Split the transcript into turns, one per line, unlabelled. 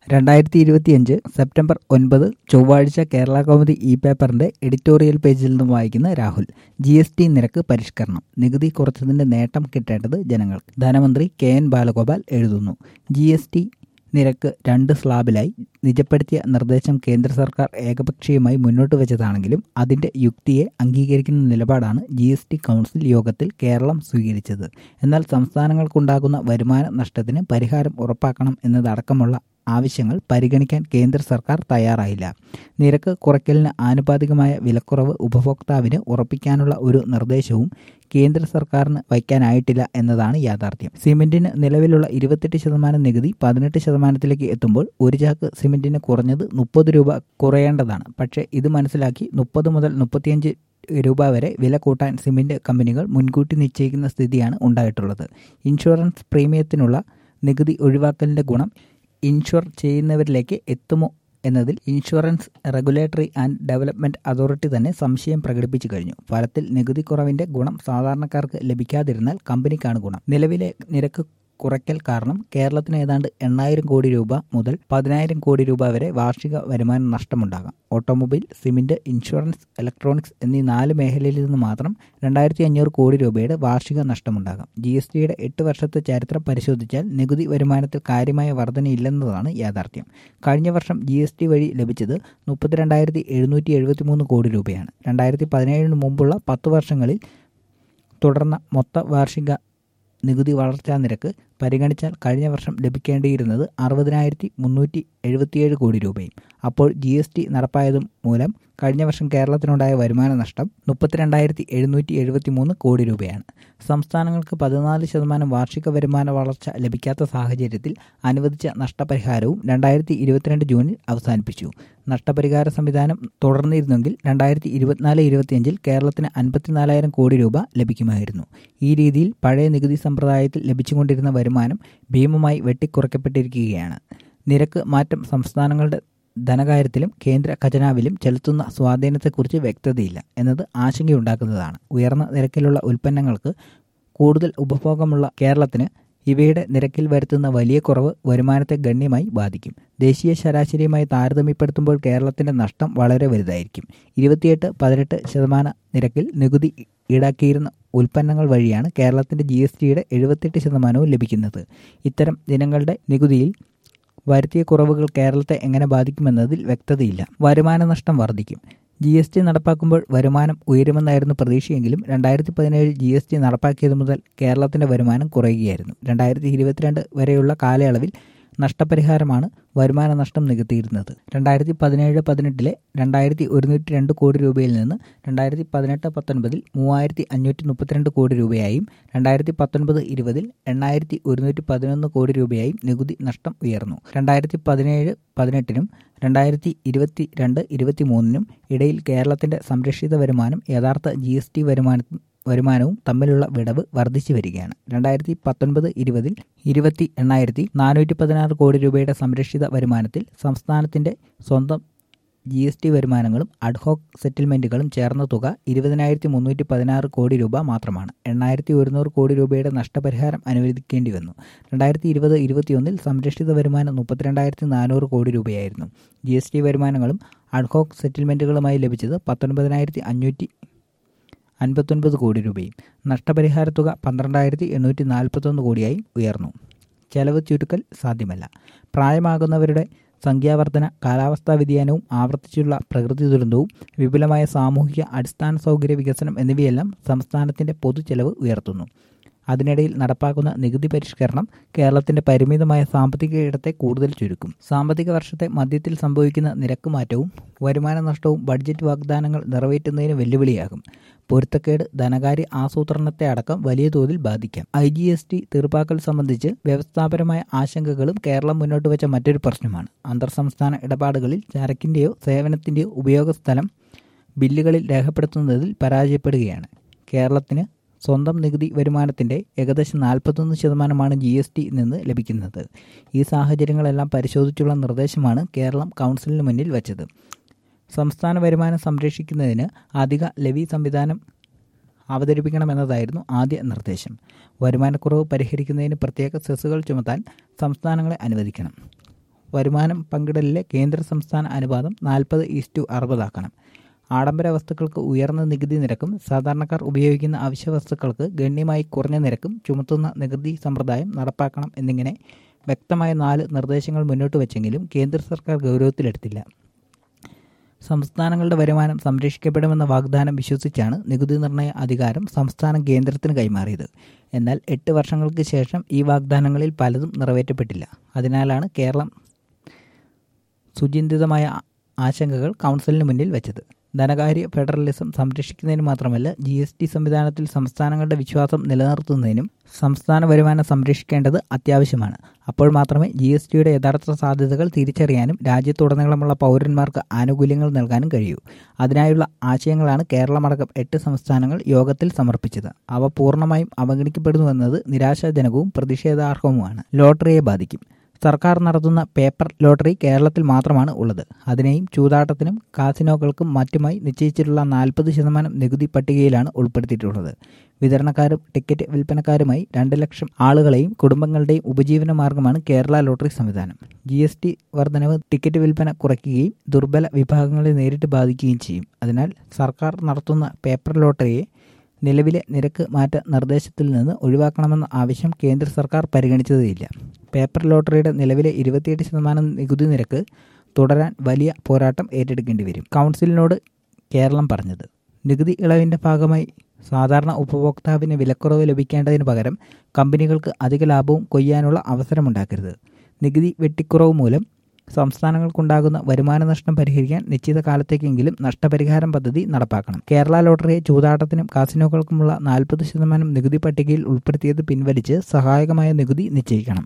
രണ്ടായിരത്തി ഇരുപത്തിയഞ്ച് സെപ്റ്റംബർ ഒൻപത് ചൊവ്വാഴ്ച കേരള കൗമുദി ഇ പേപ്പറിന്റെ എഡിറ്റോറിയൽ പേജിൽ നിന്നും വായിക്കുന്ന രാഹുൽ ജി എസ് ടി നിരക്ക് പരിഷ്കരണം നികുതി കുറച്ചതിന്റെ നേട്ടം കിട്ടേണ്ടത് ജനങ്ങൾക്ക് ധനമന്ത്രി കെ എൻ ബാലഗോപാൽ എഴുതുന്നു ജി എസ് ടി നിരക്ക് രണ്ട് സ്ലാബിലായി നിജപ്പെടുത്തിയ നിർദ്ദേശം കേന്ദ്ര സർക്കാർ ഏകപക്ഷീയമായി മുന്നോട്ട് വെച്ചതാണെങ്കിലും അതിന്റെ യുക്തിയെ അംഗീകരിക്കുന്ന നിലപാടാണ് ജി എസ് ടി കൗൺസിൽ യോഗത്തിൽ കേരളം സ്വീകരിച്ചത് എന്നാൽ സംസ്ഥാനങ്ങൾക്കുണ്ടാകുന്ന വരുമാന നഷ്ടത്തിന് പരിഹാരം ഉറപ്പാക്കണം എന്നതടക്കമുള്ള ആവശ്യങ്ങൾ പരിഗണിക്കാൻ കേന്ദ്ര സർക്കാർ തയ്യാറായില്ല നിരക്ക് കുറയ്ക്കലിന് ആനുപാതികമായ വിലക്കുറവ് ഉപഭോക്താവിന് ഉറപ്പിക്കാനുള്ള ഒരു നിർദ്ദേശവും കേന്ദ്ര സർക്കാരിന് വയ്ക്കാനായിട്ടില്ല എന്നതാണ് യാഥാർത്ഥ്യം സിമെന്റിന് നിലവിലുള്ള ഇരുപത്തെട്ട് ശതമാനം നികുതി പതിനെട്ട് ശതമാനത്തിലേക്ക് എത്തുമ്പോൾ ഒരു ചാക്ക് സിമെന്റിന് കുറഞ്ഞത് മുപ്പത് രൂപ കുറയേണ്ടതാണ് പക്ഷേ ഇത് മനസ്സിലാക്കി മുപ്പത് മുതൽ മുപ്പത്തിയഞ്ച് രൂപ വരെ വില കൂട്ടാൻ സിമെന്റ് കമ്പനികൾ മുൻകൂട്ടി നിശ്ചയിക്കുന്ന സ്ഥിതിയാണ് ഉണ്ടായിട്ടുള്ളത് ഇൻഷുറൻസ് പ്രീമിയത്തിനുള്ള നികുതി ഒഴിവാക്കലിന്റെ ഗുണം ഇൻഷുർ ചെയ്യുന്നവരിലേക്ക് എത്തുമോ എന്നതിൽ insurance regulatory and development authority തന്നെ സംശയം പ്രകടിപ്പിച്ചു കഴിഞ്ഞു ഫലത്തിൽ നികുതി കുറവിന്റെ ഗുണം സാധാരണക്കാർക്ക് ലഭിക്കാതിരുന്നാൽ കമ്പനിക്കാണ് ഗുണം നിലവിലെ നിരക്ക് കുറയ്ക്കൽ കാരണം കേരളത്തിന് ഏതാണ്ട് എണ്ണായിരം കോടി രൂപ മുതൽ പതിനായിരം കോടി രൂപ വരെ വാർഷിക വരുമാന നഷ്ടമുണ്ടാകാം ഓട്ടോമൊബൈൽ സിമന്റ് ഇൻഷുറൻസ് ഇലക്ട്രോണിക്സ് എന്നീ നാല് മേഖലയിൽ നിന്ന് മാത്രം രണ്ടായിരത്തി അഞ്ഞൂറ് കോടി രൂപയുടെ വാർഷിക നഷ്ടമുണ്ടാകാം ജി എസ് ടിയുടെ എട്ട് വർഷത്തെ ചരിത്രം പരിശോധിച്ചാൽ നികുതി വരുമാനത്തിൽ കാര്യമായ വർധനയില്ലെന്നതാണ് യാഥാർത്ഥ്യം കഴിഞ്ഞ വർഷം ജി എസ് ടി വഴി ലഭിച്ചത് മുപ്പത്തിരണ്ടായിരത്തി എഴുന്നൂറ്റി എഴുപത്തി മൂന്ന് കോടി രൂപയാണ് രണ്ടായിരത്തി പതിനേഴിന് മുമ്പുള്ള പത്ത് വർഷങ്ങളിൽ തുടർന്ന മൊത്ത വാർഷിക നികുതി വളർച്ചാ നിരക്ക് പരിഗണിച്ചാൽ കഴിഞ്ഞ വർഷം ലഭിക്കേണ്ടിയിരുന്നത് അറുപതിനായിരത്തി മുന്നൂറ്റി എഴുപത്തിയേഴ് കോടി രൂപയും അപ്പോൾ ജി എസ് ടി നടപ്പായതും മൂലം കഴിഞ്ഞ വർഷം കേരളത്തിനുണ്ടായ വരുമാന നഷ്ടം മുപ്പത്തിരണ്ടായിരത്തി എഴുന്നൂറ്റി എഴുപത്തി മൂന്ന് കോടി രൂപയാണ് സംസ്ഥാനങ്ങൾക്ക് പതിനാല് ശതമാനം വാർഷിക വരുമാന വളർച്ച ലഭിക്കാത്ത സാഹചര്യത്തിൽ അനുവദിച്ച നഷ്ടപരിഹാരവും രണ്ടായിരത്തി ഇരുപത്തിരണ്ട് ജൂണിൽ അവസാനിപ്പിച്ചു നഷ്ടപരിഹാര സംവിധാനം തുടർന്നിരുന്നെങ്കിൽ രണ്ടായിരത്തി ഇരുപത്തിനാല് ഇരുപത്തിയഞ്ചിൽ കേരളത്തിന് അൻപത്തിനാലായിരം കോടി രൂപ ലഭിക്കുമായിരുന്നു ഈ രീതിയിൽ പഴയ നികുതി സമ്പ്രദായത്തിൽ ലഭിച്ചുകൊണ്ടിരുന്ന വരുമാനം ഭീമമായി വെട്ടിക്കുറയ്ക്കപ്പെട്ടിരിക്കുകയാണ് നിരക്ക് മാറ്റം സംസ്ഥാനങ്ങളുടെ ധനകാര്യത്തിലും കേന്ദ്ര ഖജനാവിലും ചെലുത്തുന്ന സ്വാധീനത്തെക്കുറിച്ച് വ്യക്തതയില്ല എന്നത് ആശങ്കയുണ്ടാക്കുന്നതാണ് ഉയർന്ന നിരക്കിലുള്ള ഉൽപ്പന്നങ്ങൾക്ക് കൂടുതൽ ഉപഭോഗമുള്ള കേരളത്തിന് ഇവയുടെ നിരക്കിൽ വരുത്തുന്ന വലിയ കുറവ് വരുമാനത്തെ ഗണ്യമായി ബാധിക്കും ദേശീയ ശരാശരിയുമായി താരതമ്യപ്പെടുത്തുമ്പോൾ കേരളത്തിന്റെ നഷ്ടം വളരെ വലുതായിരിക്കും ഇരുപത്തിയെട്ട് പതിനെട്ട് ശതമാന നിരക്കിൽ നികുതി ഈടാക്കിയിരുന്ന ഉൽപ്പന്നങ്ങൾ വഴിയാണ് കേരളത്തിന്റെ ജി എസ് ടിയുടെ എഴുപത്തെട്ട് ശതമാനവും ലഭിക്കുന്നത് ഇത്തരം ദിനങ്ങളുടെ നികുതിയിൽ വരുത്തിയ കുറവുകൾ കേരളത്തെ എങ്ങനെ ബാധിക്കുമെന്നതിൽ വ്യക്തതയില്ല വരുമാന നഷ്ടം വർദ്ധിക്കും ജി എസ് ടി നടപ്പാക്കുമ്പോൾ വരുമാനം ഉയരുമെന്നായിരുന്നു പ്രതീക്ഷയെങ്കിലും രണ്ടായിരത്തി പതിനേഴിൽ ജി എസ് ടി നടപ്പാക്കിയത് മുതൽ കേരളത്തിന്റെ വരുമാനം കുറയുകയായിരുന്നു രണ്ടായിരത്തി ഇരുപത്തിരണ്ട് വരെയുള്ള കാലയളവിൽ നഷ്ടപരിഹാരമാണ് വരുമാന നഷ്ടം നികത്തിയിരുന്നത് രണ്ടായിരത്തി പതിനേഴ് പതിനെട്ടിലെ രണ്ടായിരത്തി ഒരുന്നൂറ്റി രണ്ട് കോടി രൂപയിൽ നിന്ന് രണ്ടായിരത്തി പതിനെട്ട് പത്തൊൻപതിൽ മൂവായിരത്തി അഞ്ഞൂറ്റി മുപ്പത്തിരണ്ട് കോടി രൂപയായും രണ്ടായിരത്തി പത്തൊൻപത് ഇരുപതിൽ എണ്ണായിരത്തി ഒരുന്നൂറ്റി പതിനൊന്ന് കോടി രൂപയായും നികുതി നഷ്ടം ഉയർന്നു രണ്ടായിരത്തി പതിനേഴ് പതിനെട്ടിനും രണ്ടായിരത്തി ഇരുപത്തി രണ്ട് ഇരുപത്തി മൂന്നിനും ഇടയിൽ കേരളത്തിന്റെ സംരക്ഷിത വരുമാനം യഥാർത്ഥ ജി എസ് ടി വരുമാനം വരുമാനവും തമ്മിലുള്ള വിടവ് വർദ്ധിച്ചു വരികയാണ് രണ്ടായിരത്തി പത്തൊൻപത് ഇരുപതിൽ ഇരുപത്തി എണ്ണായിരത്തി നാനൂറ്റി പതിനാറ് കോടി രൂപയുടെ സംരക്ഷിത വരുമാനത്തിൽ സംസ്ഥാനത്തിന്റെ സ്വന്തം ജി എസ് ടി വരുമാനങ്ങളും അഡ്ഹോക്ക് സെറ്റിൽമെന്റുകളും ചേർന്ന തുക ഇരുപതിനായിരത്തി മുന്നൂറ്റി പതിനാറ് കോടി രൂപ മാത്രമാണ് എണ്ണായിരത്തി ഒരുന്നൂറ് കോടി രൂപയുടെ നഷ്ടപരിഹാരം അനുവദിക്കേണ്ടി വന്നു രണ്ടായിരത്തി ഇരുപത് ഇരുപത്തിയൊന്നിൽ സംരക്ഷിത വരുമാനം മുപ്പത്തിരണ്ടായിരത്തി നാനൂറ് കോടി രൂപയായിരുന്നു ജി എസ് ടി വരുമാനങ്ങളും അഡ്ഹോക്ക് സെറ്റിൽമെന്റുകളുമായി ലഭിച്ചത് പത്തൊൻപതിനായിരത്തി അഞ്ഞൂറ്റി അൻപത്തൊൻപത് കോടി രൂപയും നഷ്ടപരിഹാര തുക പന്ത്രണ്ടായിരത്തി എണ്ണൂറ്റി നാൽപ്പത്തൊന്ന് കോടിയായും ഉയർന്നു ചെലവ് ചുരുക്കൽ സാധ്യമല്ല പ്രായമാകുന്നവരുടെ സംഖ്യാവർധന കാലാവസ്ഥാ വ്യതിയാനവും ആവർത്തിച്ചുള്ള പ്രകൃതി ദുരന്തവും വിപുലമായ സാമൂഹിക അടിസ്ഥാന സൗകര്യ വികസനം എന്നിവയെല്ലാം സംസ്ഥാനത്തിന്റെ പൊതുചെലവ് ഉയർത്തുന്നു അതിനിടയിൽ നടപ്പാക്കുന്ന നികുതി പരിഷ്കരണം കേരളത്തിന്റെ പരിമിതമായ സാമ്പത്തിക ഇടത്തെ കൂടുതൽ ചുരുക്കും സാമ്പത്തിക വർഷത്തെ മധ്യത്തിൽ സംഭവിക്കുന്ന നിരക്ക് മാറ്റവും വരുമാന നഷ്ടവും ബഡ്ജറ്റ് വാഗ്ദാനങ്ങൾ നിറവേറ്റുന്നതിന് വെല്ലുവിളിയാകും പൊരുത്തക്കേട് ധനകാര്യ ആസൂത്രണത്തെ അടക്കം വലിയ തോതിൽ ബാധിക്കാം ഐ ജി എസ് ടി തീർപ്പാക്കൽ സംബന്ധിച്ച് വ്യവസ്ഥാപരമായ ആശങ്കകളും കേരളം മുന്നോട്ട് വെച്ച മറ്റൊരു പ്രശ്നമാണ് അന്തർ സംസ്ഥാന ഇടപാടുകളിൽ ചരക്കിന്റെയോ സേവനത്തിന്റെയോ ഉപയോഗസ്ഥലം ബില്ലുകളിൽ രേഖപ്പെടുത്തുന്നതിൽ പരാജയപ്പെടുകയാണ് കേരളത്തിന് സ്വന്തം നികുതി വരുമാനത്തിന്റെ ഏകദേശം നാൽപ്പത്തൊന്ന് ശതമാനമാണ് ജി എസ് ടി നിന്ന് ലഭിക്കുന്നത് ഈ സാഹചര്യങ്ങളെല്ലാം പരിശോധിച്ചുള്ള നിർദ്ദേശമാണ് കേരളം കൗൺസിലിന് മുന്നിൽ വച്ചത് സംസ്ഥാന വരുമാനം സംരക്ഷിക്കുന്നതിന് അധിക ലെവി സംവിധാനം അവതരിപ്പിക്കണമെന്നതായിരുന്നു ആദ്യ നിർദ്ദേശം വരുമാനക്കുറവ് പരിഹരിക്കുന്നതിന് പ്രത്യേക സെസ്സുകൾ ചുമത്താൻ സംസ്ഥാനങ്ങളെ അനുവദിക്കണം വരുമാനം പങ്കിടലിലെ കേന്ദ്ര സംസ്ഥാന അനുപാതം നാൽപ്പത് ഈസ്റ്റു അറുപതാക്കണം ആഡംബര വസ്തുക്കൾക്ക് ഉയർന്ന നികുതി നിരക്കും സാധാരണക്കാർ ഉപയോഗിക്കുന്ന അവശ്യ വസ്തുക്കൾക്ക് ഗണ്യമായി കുറഞ്ഞ നിരക്കും ചുമത്തുന്ന നികുതി സമ്പ്രദായം നടപ്പാക്കണം എന്നിങ്ങനെ വ്യക്തമായ നാല് നിർദ്ദേശങ്ങൾ മുന്നോട്ട് വെച്ചെങ്കിലും കേന്ദ്ര സർക്കാർ ഗൗരവത്തിലെടുത്തില്ല സംസ്ഥാനങ്ങളുടെ വരുമാനം സംരക്ഷിക്കപ്പെടുമെന്ന വാഗ്ദാനം വിശ്വസിച്ചാണ് നികുതി നിർണയ അധികാരം സംസ്ഥാനം കേന്ദ്രത്തിന് കൈമാറിയത് എന്നാൽ എട്ട് വർഷങ്ങൾക്ക് ശേഷം ഈ വാഗ്ദാനങ്ങളിൽ പലതും നിറവേറ്റപ്പെട്ടില്ല അതിനാലാണ് കേരളം സുചിന്തിതമായ ആശങ്കകൾ കൗൺസിലിന് മുന്നിൽ വെച്ചത് ധനകാര്യ ഫെഡറലിസം സംരക്ഷിക്കുന്നതിന് മാത്രമല്ല ജി എസ് ടി സംവിധാനത്തിൽ സംസ്ഥാനങ്ങളുടെ വിശ്വാസം നിലനിർത്തുന്നതിനും സംസ്ഥാന വരുമാനം സംരക്ഷിക്കേണ്ടത് അത്യാവശ്യമാണ് അപ്പോൾ മാത്രമേ ജി എസ് ടിയുടെ യഥാർത്ഥ സാധ്യതകൾ തിരിച്ചറിയാനും രാജ്യത്തുടനീളമുള്ള പൗരന്മാർക്ക് ആനുകൂല്യങ്ങൾ നൽകാനും കഴിയൂ അതിനായുള്ള ആശയങ്ങളാണ് കേരളമടക്കം എട്ട് സംസ്ഥാനങ്ങൾ യോഗത്തിൽ സമർപ്പിച്ചത് അവ പൂർണ്ണമായും അവഗണിക്കപ്പെടുന്നുവെന്നത് നിരാശാജനകവും പ്രതിഷേധാർഹവുമാണ് ലോട്ടറിയെ ബാധിക്കും സർക്കാർ നടത്തുന്ന പേപ്പർ ലോട്ടറി കേരളത്തിൽ മാത്രമാണ് ഉള്ളത് അതിനെയും ചൂതാട്ടത്തിനും കാസിനോകൾക്കും മറ്റുമായി നിശ്ചയിച്ചിട്ടുള്ള നാൽപ്പത് ശതമാനം നികുതി പട്ടികയിലാണ് ഉൾപ്പെടുത്തിയിട്ടുള്ളത് വിതരണക്കാരും ടിക്കറ്റ് വിൽപ്പനക്കാരുമായി രണ്ട് ലക്ഷം ആളുകളെയും കുടുംബങ്ങളുടെയും ഉപജീവന മാർഗമാണ് കേരള ലോട്ടറി സംവിധാനം ജി എസ് ടി വർധനവ് ടിക്കറ്റ് വിൽപ്പന കുറയ്ക്കുകയും ദുർബല വിഭാഗങ്ങളെ നേരിട്ട് ബാധിക്കുകയും ചെയ്യും അതിനാൽ സർക്കാർ നടത്തുന്ന പേപ്പർ ലോട്ടറിയെ നിലവിലെ നിരക്ക് മാറ്റ നിർദ്ദേശത്തിൽ നിന്ന് ഒഴിവാക്കണമെന്ന ആവശ്യം കേന്ദ്ര സർക്കാർ പരിഗണിച്ചതേയില്ല പേപ്പർ ലോട്ടറിയുടെ നിലവിലെ ഇരുപത്തിയെട്ട് ശതമാനം നികുതി നിരക്ക് തുടരാൻ വലിയ പോരാട്ടം ഏറ്റെടുക്കേണ്ടി വരും കൗൺസിലിനോട് കേരളം പറഞ്ഞത് നികുതി ഇളവിൻ്റെ ഭാഗമായി സാധാരണ ഉപഭോക്താവിന് വിലക്കുറവ് ലഭിക്കേണ്ടതിന് പകരം കമ്പനികൾക്ക് അധിക ലാഭവും കൊയ്യാനുള്ള അവസരമുണ്ടാക്കരുത് നികുതി വെട്ടിക്കുറവ് മൂലം സംസ്ഥാനങ്ങൾക്കുണ്ടാകുന്ന വരുമാന നഷ്ടം പരിഹരിക്കാൻ നിശ്ചിത കാലത്തേക്കെങ്കിലും നഷ്ടപരിഹാരം പദ്ധതി നടപ്പാക്കണം കേരള ലോട്ടറിയെ ചൂതാട്ടത്തിനും കാസിനോകൾക്കുമുള്ള നാൽപ്പത് ശതമാനം നികുതി പട്ടികയിൽ ഉൾപ്പെടുത്തിയത് പിൻവലിച്ച് സഹായകമായ നികുതി നിശ്ചയിക്കണം